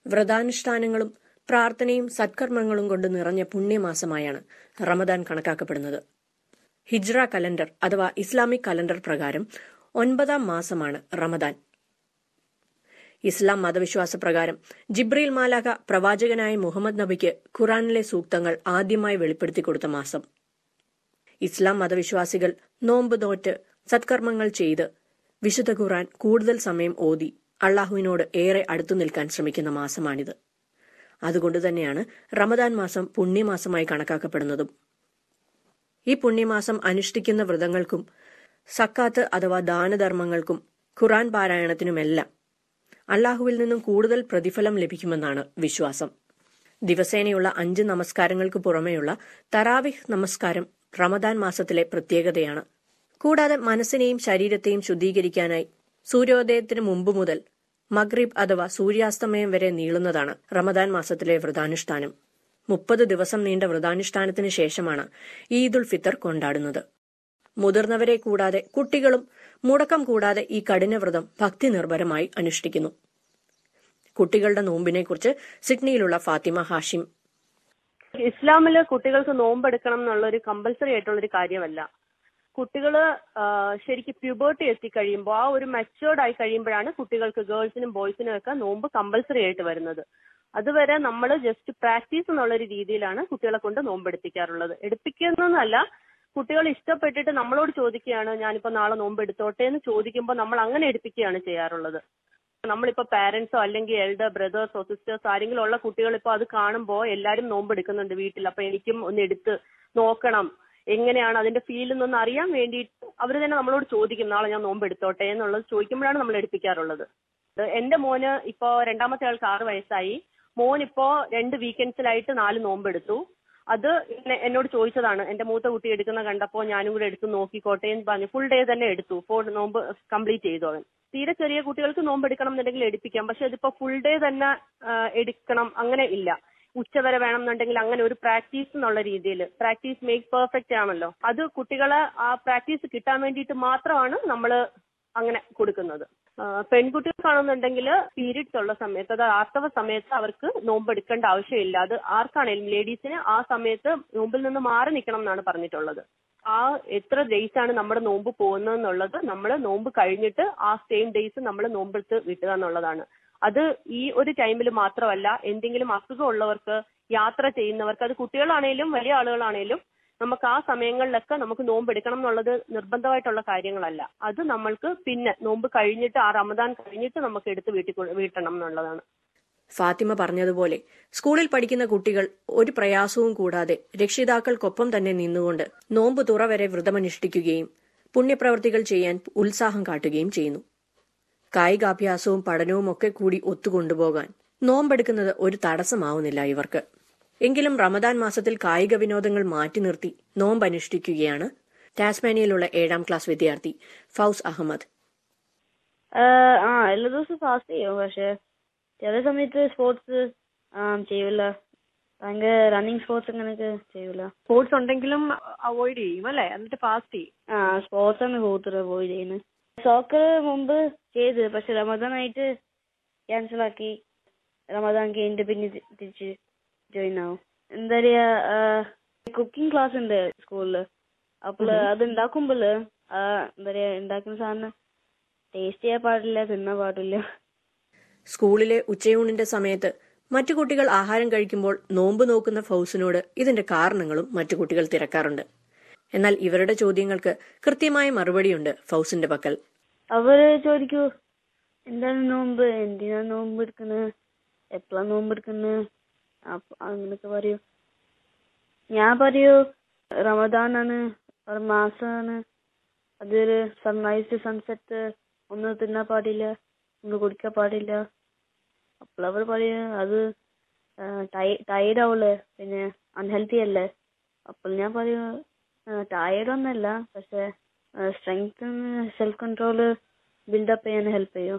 വ്രതാനുഷ്ഠാനങ്ങളും പ്രാർത്ഥനയും സത്കർമ്മങ്ങളും കൊണ്ട് നിറഞ്ഞ പുണ്യമാസമായാണ് റമദാൻ കണക്കാക്കപ്പെടുന്നത് ഹിജ്റ കലണ്ടർ അഥവാ ഇസ്ലാമിക് കലണ്ടർ പ്രകാരം ഒൻപതാം മാസമാണ് റമദാൻ ഇസ്ലാം മതവിശ്വാസ പ്രകാരം ജിബ്രീൽ മാലാഖ പ്രവാചകനായ മുഹമ്മദ് നബിക്ക് ഖുറാനിലെ സൂക്തങ്ങൾ ആദ്യമായി വെളിപ്പെടുത്തി കൊടുത്ത മാസം ഇസ്ലാം മതവിശ്വാസികൾ നോമ്പ് നോറ്റ് സത്കർമ്മങ്ങൾ ചെയ്ത് വിശുദ്ധ ഖുറാൻ കൂടുതൽ സമയം ഓതി അള്ളാഹുവിനോട് ഏറെ അടുത്തു നിൽക്കാൻ ശ്രമിക്കുന്ന മാസമാണിത് അതുകൊണ്ട് തന്നെയാണ് റമദാൻ മാസം പുണ്യമാസമായി കണക്കാക്കപ്പെടുന്നതും ഈ പുണ്യമാസം അനുഷ്ഠിക്കുന്ന വ്രതങ്ങൾക്കും സക്കാത്ത് അഥവാ ദാനധർമ്മങ്ങൾക്കും ഖുറാൻ പാരായണത്തിനുമെല്ലാം അള്ളാഹുവിൽ നിന്നും കൂടുതൽ പ്രതിഫലം ലഭിക്കുമെന്നാണ് വിശ്വാസം ദിവസേനയുള്ള അഞ്ച് നമസ്കാരങ്ങൾക്ക് പുറമെയുള്ള തറാവിഹ് നമസ്കാരം റമദാൻ മാസത്തിലെ പ്രത്യേകതയാണ് കൂടാതെ മനസ്സിനെയും ശരീരത്തെയും ശുദ്ധീകരിക്കാനായി സൂര്യോദയത്തിന് മുമ്പ് മുതൽ മഗ്രിബ് അഥവാ സൂര്യാസ്തമയം വരെ നീളുന്നതാണ് റമദാൻ മാസത്തിലെ വ്രതാനുഷ്ഠാനം മുപ്പത് ദിവസം നീണ്ട വ്രതാനുഷ്ഠാനത്തിന് ശേഷമാണ് ഈദുൽ ഫിത്തർ കൊണ്ടാടുന്നത് മുതിർന്നവരെ കൂടാതെ കുട്ടികളും മുടക്കം കൂടാതെ ഈ കഠിനവ്രതം ഭക്തി നിർഭരമായി അനുഷ്ഠിക്കുന്നു കുട്ടികളുടെ നോമ്പിനെക്കുറിച്ച് സിഡ്നിയിലുള്ള ഫാത്തിമ ഹാഷിം ഇസ്ലാമില് കുട്ടികൾക്ക് നോമ്പെടുക്കണം എന്നുള്ള ഒരു കമ്പൽസറി ആയിട്ടുള്ള ഒരു കാര്യമല്ല കുട്ടികള് ശരിക്കും പ്യൂബേർട്ടി എത്തിക്കഴിയുമ്പോൾ ആ ഒരു മെച്ചുവേർഡ് ആയി കഴിയുമ്പോഴാണ് കുട്ടികൾക്ക് ഗേൾസിനും ബോയ്സിനും ഒക്കെ നോമ്പ് കമ്പൽസറി ആയിട്ട് വരുന്നത് അതുവരെ നമ്മൾ ജസ്റ്റ് പ്രാക്ടീസ് എന്നുള്ള ഒരു രീതിയിലാണ് കുട്ടികളെ കൊണ്ട് നോമ്പെടുപ്പിക്കാറുള്ളത് എടുപ്പിക്കുന്നതല്ല കുട്ടികൾ ഇഷ്ടപ്പെട്ടിട്ട് നമ്മളോട് ചോദിക്കുകയാണ് ഞാനിപ്പോ നാളെ നോമ്പ് എടുത്തോട്ടെ എന്ന് ചോദിക്കുമ്പോൾ നമ്മൾ അങ്ങനെ എടുപ്പിക്കുകയാണ് ചെയ്യാറുള്ളത് നമ്മളിപ്പോ പാരന്റ്സോ അല്ലെങ്കിൽ എൽഡർ ബ്രദേഴ്സോ സിസ്റ്റേഴ്സോ ആരെങ്കിലും ഉള്ള കുട്ടികൾ ഇപ്പൊ അത് കാണുമ്പോൾ എല്ലാരും നോമ്പ് എടുക്കുന്നുണ്ട് വീട്ടിൽ അപ്പൊ എനിക്കും ഒന്ന് എടുത്ത് നോക്കണം എങ്ങനെയാണ് അതിന്റെ ഫീൽ എന്നൊന്ന് അറിയാൻ വേണ്ടിയിട്ട് അവർ തന്നെ നമ്മളോട് ചോദിക്കും നാളെ ഞാൻ നോമ്പ് എടുത്തോട്ടെ എന്നുള്ളത് ചോദിക്കുമ്പോഴാണ് നമ്മൾ എടുപ്പിക്കാറുള്ളത് എന്റെ മോന് ഇപ്പോ രണ്ടാമത്തെ ആൾക്ക് ആറ് വയസ്സായി മോൻ ഇപ്പോ രണ്ട് വീക്കെൻഡ്സിലായിട്ട് നാല് നോമ്പ് എടുത്തു അത് എന്നോട് ചോദിച്ചതാണ് എന്റെ മൂത്ത കുട്ടി എടുക്കുന്ന കണ്ടപ്പോ ഞാനും കൂടെ എടുത്ത് നോക്കിക്കോട്ടെ എന്ന് പറഞ്ഞു ഫുൾ ഡേ തന്നെ എടുത്തു ഫോർ നോമ്പ് കംപ്ലീറ്റ് ചെയ്തു അവൻ തീരെ ചെറിയ കുട്ടികൾക്ക് നോമ്പ് എടുക്കണം എന്നുണ്ടെങ്കിൽ എടുപ്പിക്കാം പക്ഷെ അതിപ്പോ ഫുൾ ഡേ തന്നെ എടുക്കണം അങ്ങനെ ഇല്ല ഉച്ചവരെ വേണമെന്നുണ്ടെങ്കിൽ അങ്ങനെ ഒരു പ്രാക്ടീസ് എന്നുള്ള രീതിയിൽ പ്രാക്ടീസ് മേക്ക് പെർഫെക്റ്റ് ആണല്ലോ അത് കുട്ടികളെ ആ പ്രാക്ടീസ് കിട്ടാൻ വേണ്ടിയിട്ട് മാത്രമാണ് നമ്മൾ അങ്ങനെ കൊടുക്കുന്നത് പെൺകുട്ടികൾക്കാണെന്നുണ്ടെങ്കിൽ പീരീഡ്സ് ഉള്ള സമയത്ത് അത് ആർത്തവ സമയത്ത് അവർക്ക് നോമ്പ് എടുക്കേണ്ട ആവശ്യമില്ല അത് ആർക്കാണേലും ലേഡീസിന് ആ സമയത്ത് നോമ്പിൽ നിന്ന് മാറി നിൽക്കണം എന്നാണ് പറഞ്ഞിട്ടുള്ളത് ആ എത്ര ഡേയ്സ് ആണ് നമ്മുടെ നോമ്പ് പോകുന്നത് എന്നുള്ളത് നമ്മൾ നോമ്പ് കഴിഞ്ഞിട്ട് ആ സെയിം ഡേയ്സ് നമ്മൾ നോമ്പെടുത്ത് വിട്ടുക എന്നുള്ളതാണ് അത് ഈ ഒരു ടൈമിൽ മാത്രമല്ല എന്തെങ്കിലും അസുഖമുള്ളവർക്ക് യാത്ര ചെയ്യുന്നവർക്ക് അത് കുട്ടികളാണേലും വലിയ ആളുകളാണേലും നമുക്ക് ആ സമയങ്ങളിലൊക്കെ നമുക്ക് നോമ്പ് എടുക്കണം എന്നുള്ളത് നിർബന്ധമായിട്ടുള്ള കാര്യങ്ങളല്ല അത് നമ്മൾക്ക് പിന്നെ നോമ്പ് കഴിഞ്ഞിട്ട് ആ റമദാൻ കഴിഞ്ഞിട്ട് നമുക്ക് എടുത്ത് വീട്ടിൽ വീട്ടണം എന്നുള്ളതാണ് ഫാത്തിമ പറഞ്ഞതുപോലെ സ്കൂളിൽ പഠിക്കുന്ന കുട്ടികൾ ഒരു പ്രയാസവും കൂടാതെ രക്ഷിതാക്കൾക്കൊപ്പം തന്നെ നിന്നുകൊണ്ട് നോമ്പ് തുറ വരെ വ്രതമനുഷ്ഠിക്കുകയും പുണ്യപ്രവർത്തികൾ ചെയ്യാൻ ഉത്സാഹം കാട്ടുകയും ചെയ്യുന്നു കായികാഭ്യാസവും പഠനവും ഒക്കെ കൂടി ഒത്തുകൊണ്ടുപോകാൻ നോമ്പെടുക്കുന്നത് ഒരു തടസ്സമാവുന്നില്ല ഇവർക്ക് എങ്കിലും റമദാൻ മാസത്തിൽ കായിക വിനോദങ്ങൾ മാറ്റി നിർത്തി നോമ്പ് അനുഷ്ഠിക്കുകയാണ് ടാസ്മാനിയയിലുള്ള ഏഴാം ക്ലാസ് വിദ്യാർത്ഥി ഫൗസ് അഹമ്മദ് ആ എല്ലാ ദിവസവും ഫാസ്റ്റ് ചെയ്യും പക്ഷെ ചില സമയത്ത് സ്പോർട്സ് ചെയ്യൂല ഭയങ്കര റണ്ണിങ് സ്പോർട്സ് അങ്ങനെയൊക്കെ ചെയ്യൂല സ്പോർട്സ് ഉണ്ടെങ്കിലും അവോയ്ഡ് ചെയ്യും അല്ലെ എന്നിട്ട് ഫാസ്റ്റ് ചെയ്യും ആ സ്പോർട്സ് ആണ് കൂടുതൽ അവോയ്ഡ് ചെയ്യുന്നത് സോക്കർ മുമ്പ് ചെയ്ത് പക്ഷെ റമദാൻ ആയിട്ട് ക്യാൻസൽ ആക്കി റമദാൻ കഴിഞ്ഞിട്ട് പിന്നെ തിരിച്ച് ജോയിൻ ആവും എന്താ പറയാ കുക്കിംഗ് ക്ലാസ് ഉണ്ട് സ്കൂളില് അപ്പോൾ അത് ഉണ്ടാക്കുമ്പോൾ എന്താ പറയാ ഉണ്ടാക്കുന്ന സാധനം ടേസ്റ്റ് ചെയ്യാൻ പാടില്ല തിന്നാൻ പാടില്ല സ്കൂളിലെ ഉച്ചയൂണിന്റെ സമയത്ത് മറ്റു കുട്ടികൾ ആഹാരം കഴിക്കുമ്പോൾ നോമ്പ് നോക്കുന്ന ഫൗസിനോട് ഇതിന്റെ കാരണങ്ങളും മറ്റു കുട്ടികൾ തിരക്കാറുണ്ട് എന്നാൽ ഇവരുടെ ചോദ്യങ്ങൾക്ക് കൃത്യമായ മറുപടിയുണ്ട് ഫൗസിന്റെ പക്കൽ അവര് ചോദിക്കൂ എന്താണ് നോമ്പ് എന്തിനാ നോമ്പ് എടുക്കുന്നത് എപ്പോഴാ നോമ്പ് എടുക്കുന്നത് അപ്പൊ അങ്ങനൊക്കെ പറയൂ ഞാൻ പറയൂ റമദാനാണ് ഒരു മാസമാണ് അതൊരു സൺറൈസ് സൺസെറ്റ് ഒന്നും തിന്നാൻ പാടില്ല ഒന്നും കുടിക്കാൻ പാടില്ല അപ്പോൾ അവർ പറയും അത് ടയേർഡ് ആവുള്ളേ പിന്നെ അൺഹെൽത്തി അല്ലേ അപ്പോൾ ഞാൻ പറയും ടയേർഡ് ഒന്നല്ല പക്ഷെ സ്ട്രെങ്ത് സെൽഫ് കൺട്രോള് ബിൽഡപ്പ് ചെയ്യാൻ ഹെൽപ്പ് ചെയ്യും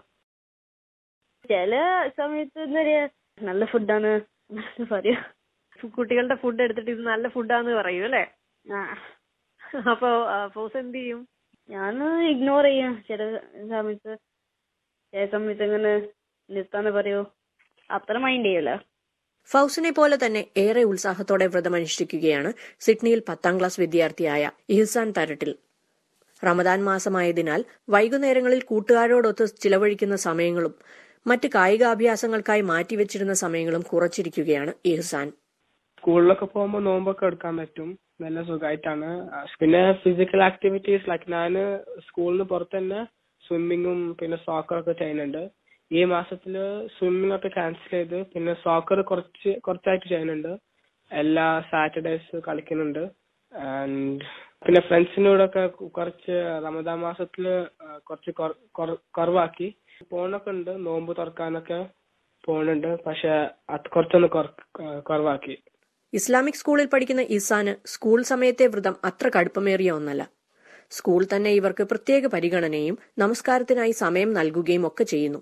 ചില സമയത്ത് എന്താ പറയാ നല്ല ഫുഡാണ് പറയാ കുട്ടികളുടെ ഫുഡ് എടുത്തിട്ട് ഇത് നല്ല ഫുഡാന്ന് പറയും അല്ലേ ആ അപ്പൊ ഫോസ് എന്ത് ചെയ്യും ഞാൻ ഇഗ്നോർ ചെയ്യാം ചില സമയത്ത് ചില സമയത്ത് ഇങ്ങനെ നിർത്താന്ന് പറയൂ അത്ര മൈൻഡ് ചെയ്യൂല ഫൌസിനെ പോലെ തന്നെ ഏറെ ഉത്സാഹത്തോടെ വ്രതമനുഷ്ഠിക്കുകയാണ് സിഡ്നിയിൽ പത്താം ക്ലാസ് വിദ്യാർത്ഥിയായ ഇഹ്സാൻ തരട്ടിൽ റമദാൻ മാസമായതിനാൽ വൈകുന്നേരങ്ങളിൽ കൂട്ടുകാരോടൊത്ത് ചിലവഴിക്കുന്ന സമയങ്ങളും മറ്റ് കായികാഭ്യാസങ്ങൾക്കായി മാറ്റിവെച്ചിരുന്ന സമയങ്ങളും കുറച്ചിരിക്കുകയാണ് ഇഹ്സാൻ സ്കൂളിലൊക്കെ പോകുമ്പോൾ നോമ്പൊക്കെ എടുക്കാൻ പറ്റും നല്ല സുഖമായിട്ടാണ് പിന്നെ ഫിസിക്കൽ ആക്ടിവിറ്റീസ് ലൈക്ക് ഞാന് സ്കൂളിന് പുറത്ത് തന്നെ സ്വിമ്മിങ്ങും പിന്നെ സോക്കർ ഒക്കെ ചെയ്യുന്നുണ്ട് ഈ മാസത്തില് സ്വിമ്മിങ് ഒക്കെ ക്യാൻസൽ ചെയ്ത് പിന്നെ സോക്കർ കുറച്ച് കുറച്ചായിട്ട് ചെയ്യുന്നുണ്ട് എല്ലാ സാറ്റർഡേസ് കളിക്കുന്നുണ്ട് ആൻഡ് പിന്നെ ഫ്രണ്ട്സിനോടൊക്കെ കുറച്ച് റമദാൻ മാസത്തില് കുറച്ച് കുറ- കുറ- കുറവാക്കി പോണൊക്കെ ഉണ്ട് നോമ്പ് തുറക്കാനൊക്കെ പോണുണ്ട് പക്ഷെ അത് കുറച്ചൊന്ന് കുറ- കുറവാക്കി ഇസ്ലാമിക് സ്കൂളിൽ പഠിക്കുന്ന ഇസാന് സ്കൂൾ സമയത്തെ വ്രതം അത്ര കടുപ്പമേറിയ ഒന്നല്ല സ്കൂൾ തന്നെ ഇവർക്ക് പ്രത്യേക പരിഗണനയും നമസ്കാരത്തിനായി സമയം നൽകുകയും ഒക്കെ ചെയ്യുന്നു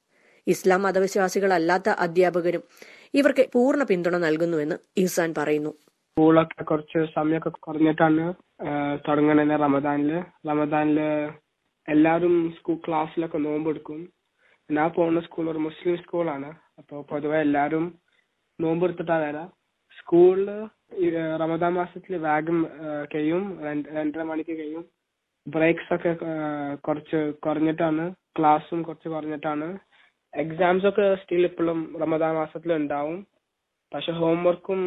ഇസ്ലാം മതവിശ്വാസികളല്ലാത്ത അധ്യാപകരും ഇവർക്ക് പൂർണ്ണ പിന്തുണ നൽകുന്നുവെന്ന് ഇഹ്സാൻ പറയുന്നു സ്കൂളൊക്കെ കുറച്ച് സമയമൊക്കെ കുറഞ്ഞിട്ടാണ് തുടങ്ങണത് റമദാനില് റമദാനില് എല്ലാവരും സ്കൂൾ ക്ലാസ്സിലൊക്കെ നോമ്പെടുക്കും ഞാൻ പോകുന്ന സ്കൂൾ ഒരു മുസ്ലിം സ്കൂളാണ് അപ്പൊ പൊതുവെ എല്ലാരും നോമ്പെടുത്തിട്ടാ വരാ സ്കൂളില് ഈ, ഏഹ്, റമദാൻ മാസത്തില് വേഗം ഏഹ്, കഴിയും രണ്ട് രണ്ടര മണിക്ക് കഴിയും ബ്രേക്സ് ഒക്കെ ഏഹ്, കുറച്ച് കുറഞ്ഞിട്ടാണ് ക്ലാസ്സും കുറച്ച് കുറഞ്ഞിട്ടാണ് എക്സാംസ് ഒക്കെ സ്റ്റിൽ ഇപ്പോഴും റമദാൻ മാസത്തിൽ ഉണ്ടാവും പക്ഷെ ഹോംവർക്കും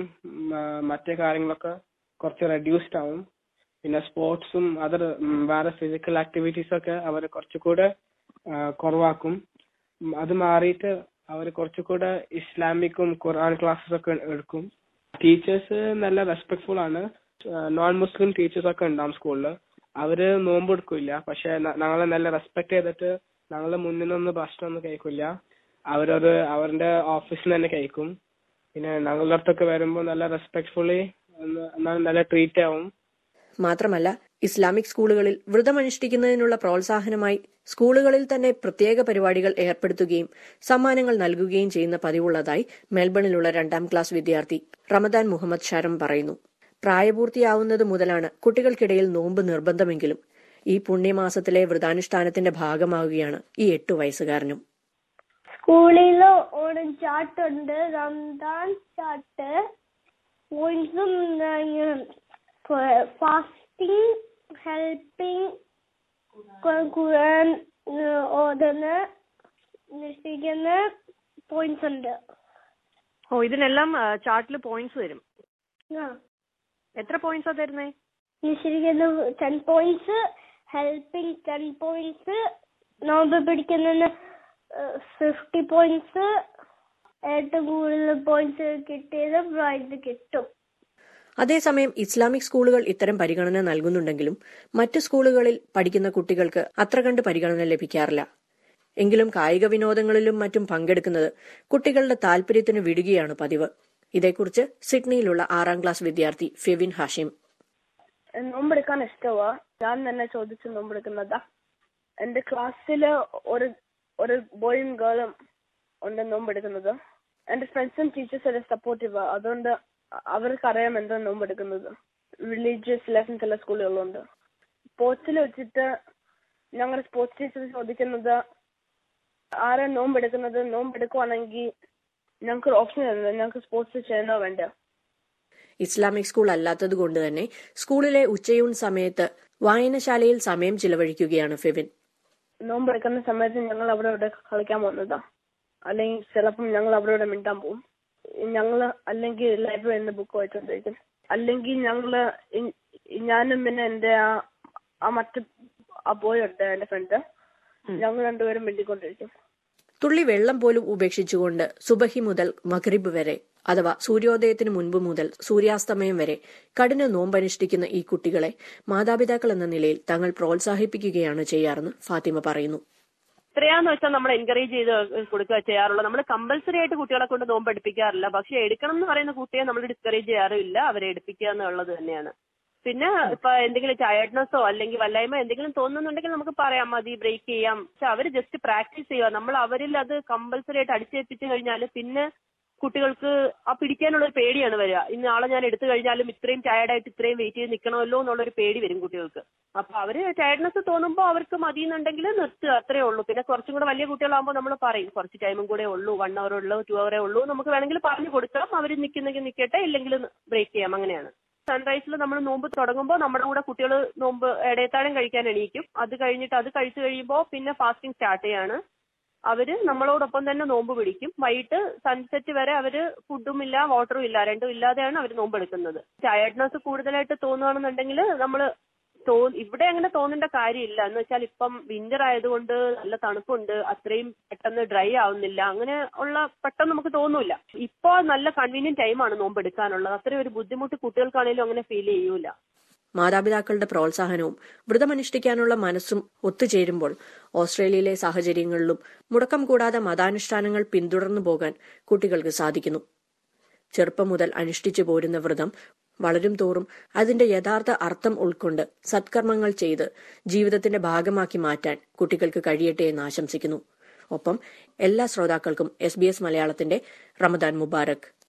മറ്റേ കാര്യങ്ങളൊക്കെ കുറച്ച് റെഡ്യൂസ്ഡ് ആവും പിന്നെ സ്പോർട്സും അതർ വേറെ ഫിസിക്കൽ ആക്ടിവിറ്റീസ് ഒക്കെ അവർ കുറച്ചുകൂടെ ആ, കുറവാക്കും ഉം, അത് മാറിയിട്ട് അവർ കുറച്ചുകൂടെ ഇസ്ലാമിക്കും ഖുർആൻ ക്ലാസ്സസ് ഒക്കെ എടുക്കും ടീച്ചേഴ്സ് നല്ല റെസ്പെക്ട്ഫുൾ ആണ് നോൺ മുസ്ലിം ടീച്ചേഴ്സ് ഒക്കെ ഉണ്ടാവും സ്കൂളിൽ അവര് നോമ്പ് എടുക്കില്ല പക്ഷെ ന- ഞങ്ങളെ നല്ല റെസ്പെക്ട് ചെയ്തിട്ട് ഞങ്ങളെ മുന്നിൽ നിന്ന് ഭക്ഷണം ഒന്നും കഴിക്കില്ല അവരൊരു അവരുടെ ഓഫീസിൽ തന്നെ കഴിക്കും പിന്നെ ഞങ്ങളുടെ അടുത്തൊക്കെ വരുമ്പോൾ നല്ല റെസ്പെക്ട്ഫുള്ളി നല്ല ട്രീറ്റ് ആവും മാത്രമല്ല ഇസ്ലാമിക് സ്കൂളുകളിൽ വ്രതമനുഷ്ഠിക്കുന്നതിനുള്ള പ്രോത്സാഹനമായി സ്കൂളുകളിൽ തന്നെ പ്രത്യേക പരിപാടികൾ ഏർപ്പെടുത്തുകയും സമ്മാനങ്ങൾ നൽകുകയും ചെയ്യുന്ന പതിവുള്ളതായി മെൽബണിലുള്ള രണ്ടാം ക്ലാസ് വിദ്യാർത്ഥി റമദാൻ മുഹമ്മദ് ഷരം പറയുന്നു പ്രായപൂർത്തിയാവുന്നത് മുതലാണ് കുട്ടികൾക്കിടയിൽ നോമ്പ് നിർബന്ധമെങ്കിലും ഈ പുണ്യമാസത്തിലെ വ്രതാനുഷ്ഠാനത്തിന്റെ ഭാഗമാവുകയാണ് ഈ എട്ടു വയസ്സുകാരനും സ്കൂളിൽ ഒരു ചാട്ടുണ്ട് റംദാൻ ചാട്ട് പോയിന്റ്സും ഫാസ്റ്റിംഗ് ഹെൽപ്പിംഗ് ഖുർആൻ ഓതുന്ന നിശ്ചയിക്കുന്ന പോയിന്റ്സ് ഉണ്ട് ഓ ഇതിനെല്ലാം ചാർട്ടിൽ പോയിന്റ്സ് വരും ആ എത്ര പോയിന്റ്സാ തരുന്നേ നിശ്ചയിക്കുന്ന ten points helping ten points നോമ്പ് പിടിക്കുന്നതിന് ഫിഫ്റ്റി പോയിന്റ്സ് ഏറ്റവും കൂടുതൽ പോയിന്റ്സ് കിട്ടിയത് പ്രൈസ് കിട്ടും അതേസമയം ഇസ്ലാമിക് സ്കൂളുകൾ ഇത്തരം പരിഗണന നൽകുന്നുണ്ടെങ്കിലും മറ്റ് സ്കൂളുകളിൽ പഠിക്കുന്ന കുട്ടികൾക്ക് അത്ര കണ്ട് പരിഗണന ലഭിക്കാറില്ല എങ്കിലും കായിക വിനോദങ്ങളിലും മറ്റും പങ്കെടുക്കുന്നത് കുട്ടികളുടെ താൽപര്യത്തിന് വിടുകയാണ് പതിവ് ഇതേക്കുറിച്ച് സിഡ്നിയിലുള്ള ആറാം ക്ലാസ് വിദ്യാർത്ഥി ഫെവിൻ ഹാഷിം നോമ്പെടുക്കാൻ ഇഷ്ടമാ ഞാൻ തന്നെ ചോദിച്ചു നോമ്പെടുക്കുന്നതാ എന്റെ ക്ലാസ്സില് ഒരു ഒരു ബോയും ഗേളും ഉണ്ട് നോമ്പെടുക്കുന്നത് എന്റെ ഫ്രണ്ട്സും ടീച്ചേഴ്സും എല്ലാം സപ്പോർട്ടീവ് അതുകൊണ്ട് അവർക്ക് അറിയാം എന്താ നോമ്പെടുക്കുന്നത് റിലീജിയസ് ലെസൺസ് എല്ലാ സ്കൂളുകളിലുണ്ട് സ്പോർട്സിൽ വെച്ചിട്ട് ഞങ്ങളുടെ സ്പോർട്സ് ടീച്ചർ ചോദിക്കുന്നത് ആരാ നോമ്പെടുക്കുന്നത് നോമ്പെടുക്കുവാണെങ്കിൽ ഞങ്ങൾക്ക് ഒരു ഓപ്ഷൻ തരുന്നത് ഞങ്ങൾക്ക് സ്പോർട്സ് ചെയ്യണോ വേണ്ട ഇസ്ലാമിക് സ്കൂൾ അല്ലാത്തതുകൊണ്ട് തന്നെ സ്കൂളിലെ ഉച്ചയൂൺ സമയത്ത് വായനശാലയിൽ സമയം ചിലവഴിക്കുകയാണ് ഫെവിൻ നോമ്പെടുക്കുന്ന സമയത്ത് ഞങ്ങൾ അവിടെ ഇവിടെ കളിക്കാൻ പോകുന്നതാ അല്ലെങ്കിൽ ചിലപ്പം ഞങ്ങൾ അവിടെ ഇവിടെ മിണ്ടാൻ പോകും ഞങ്ങൾ അല്ലെങ്കിൽ ലൈബ്രറിയിൽ നിന്ന് ബുക്ക് വായിച്ചോണ്ടിരിക്കും അല്ലെങ്കിൽ ഞങ്ങള് ഇ- ഞാനും പിന്നെ എന്റെ ആ ആ മറ്റു ആ ബോയ് ഉണ്ട് എന്റെ ഫ്രണ്ട് ഞങ്ങൾ രണ്ടുപേരും മിണ്ടിക്കൊണ്ടിരിക്കും തുള്ളി വെള്ളം പോലും ഉപേക്ഷിച്ചുകൊണ്ട് സുബഹി മുതൽ മഗ്രിബ് വരെ അഥവാ സൂര്യോദയത്തിന് മുൻപ് മുതൽ സൂര്യാസ്തമയം വരെ കഠിന നോമ്പനുഷ്ഠിക്കുന്ന ഈ കുട്ടികളെ മാതാപിതാക്കൾ എന്ന നിലയിൽ തങ്ങൾ പ്രോത്സാഹിപ്പിക്കുകയാണ് ചെയ്യാറെന്ന് ഫാത്തിമ പറയുന്നു എത്രയാന്ന് വെച്ചാൽ നമ്മൾ എൻകറേജ് ചെയ്ത് കൊടുക്കുക ചെയ്യാറുള്ളത് നമ്മൾ കമ്പൽസറി ആയിട്ട് കുട്ടികളെ കൊണ്ട് നോമ്പ് എടുപ്പിക്കാറില്ല പക്ഷെ എടുക്കണം എന്ന് പറയുന്ന കുട്ടിയെ നമ്മൾ ഡിസ്കറേജ് ചെയ്യാറില്ല അവരെ എടുപ്പിക്കുക എന്നുള്ളത് തന്നെയാണ് പിന്നെ ഇപ്പൊ എന്തെങ്കിലും ടയർഡ്നെസ്സോ അല്ലെങ്കിൽ വല്ലായ്മ എന്തെങ്കിലും തോന്നുന്നുണ്ടെങ്കിൽ നമുക്ക് പറയാം മതി ബ്രേക്ക് ചെയ്യാം പക്ഷെ അവര് ജസ്റ്റ് പ്രാക്ടീസ് ചെയ്യുക നമ്മൾ അവരിൽ അത് കമ്പൽസറി ആയിട്ട് അടിച്ചേൽപ്പിച്ചു കഴിഞ്ഞാൽ പിന്നെ കുട്ടികൾക്ക് ആ പിടിക്കാനുള്ള ഒരു പേടിയാണ് വരിക ഇന്ന് നാളെ ഞാൻ എടുത്തു കഴിഞ്ഞാലും ഇത്രയും ടയർഡായിട്ട് ഇത്രയും വെയിറ്റ് ചെയ്ത് നിൽക്കണമല്ലോ എന്നുള്ളൊരു പേടി വരും കുട്ടികൾക്ക് അപ്പൊ അവര് ടയർഡ്നെസ് തോന്നുമ്പോൾ അവർക്ക് മതിയെന്നുണ്ടെങ്കിൽ നിർത്തുക അത്രേ ഉള്ളൂ പിന്നെ കുറച്ചും കൂടെ വലിയ കുട്ടികളാകുമ്പോൾ നമ്മൾ പറയും കുറച്ച് ടൈമും കൂടെ ഉള്ളൂ വൺ അവർ ഉള്ളൂ ടു അവറേ ഉള്ളൂ നമുക്ക് വേണമെങ്കിൽ പറഞ്ഞു കൊടുക്കാം അവർ നിൽക്കുന്നെങ്കിൽ നിൽക്കട്ടെ ഇല്ലെങ്കിൽ ബ്രേക്ക് ചെയ്യാം അങ്ങനെയാണ് സൺറൈസിൽ നമ്മൾ നോമ്പ് തുടങ്ങുമ്പോൾ നമ്മുടെ കൂടെ കുട്ടികൾ നോമ്പ് ഇടയത്താഴം കഴിക്കാൻ എണീക്കും അത് കഴിഞ്ഞിട്ട് അത് കഴിച്ചു കഴിയുമ്പോൾ പിന്നെ ഫാസ്റ്റിംഗ് സ്റ്റാർട്ട് ചെയ്യാണ് അവര് നമ്മളോടൊപ്പം തന്നെ നോമ്പ് പിടിക്കും വൈകിട്ട് സൺസെറ്റ് വരെ അവര് ഫുഡും ഇല്ല വാട്ടറും ഇല്ല രണ്ടും ഇല്ലാതെയാണ് അവർ നോമ്പ് എടുക്കുന്നത് ടയർഡ്നെസ് കൂടുതലായിട്ട് തോന്നുകയാണെന്നുണ്ടെങ്കിൽ നമ്മൾ തോ ഇവിടെ അങ്ങനെ തോന്നേണ്ട കാര്യമില്ല എന്ന് വെച്ചാൽ ഇപ്പം വിന്റർ ആയതുകൊണ്ട് നല്ല തണുപ്പുണ്ട് അത്രയും പെട്ടെന്ന് ഡ്രൈ ആവുന്നില്ല അങ്ങനെ ഉള്ള പെട്ടെന്ന് നമുക്ക് തോന്നൂല ഇപ്പോ നല്ല കൺവീനിയന്റ് ടൈമാണ് നോമ്പ് എടുക്കാനുള്ളത് അത്രയും ഒരു ബുദ്ധിമുട്ട് കുട്ടികൾക്കാണെങ്കിലും അങ്ങനെ ഫീൽ ചെയ്യൂല മാതാപിതാക്കളുടെ പ്രോത്സാഹനവും വ്രതമനുഷ്ഠിക്കാനുള്ള മനസ്സും ഒത്തുചേരുമ്പോൾ ഓസ്ട്രേലിയയിലെ സാഹചര്യങ്ങളിലും മുടക്കം കൂടാതെ മതാനുഷ്ഠാനങ്ങൾ പിന്തുടർന്നു പോകാൻ കുട്ടികൾക്ക് സാധിക്കുന്നു ചെറുപ്പം മുതൽ അനുഷ്ഠിച്ചു പോരുന്ന വ്രതം വളരും തോറും അതിന്റെ യഥാർത്ഥ അർത്ഥം ഉൾക്കൊണ്ട് സത്കർമ്മങ്ങൾ ചെയ്ത് ജീവിതത്തിന്റെ ഭാഗമാക്കി മാറ്റാൻ കുട്ടികൾക്ക് കഴിയട്ടെ എന്ന് ആശംസിക്കുന്നു ഒപ്പം എല്ലാ ശ്രോതാക്കൾക്കും എസ് ബി എസ് മലയാളത്തിന്റെ റമദാൻ മുബാറക്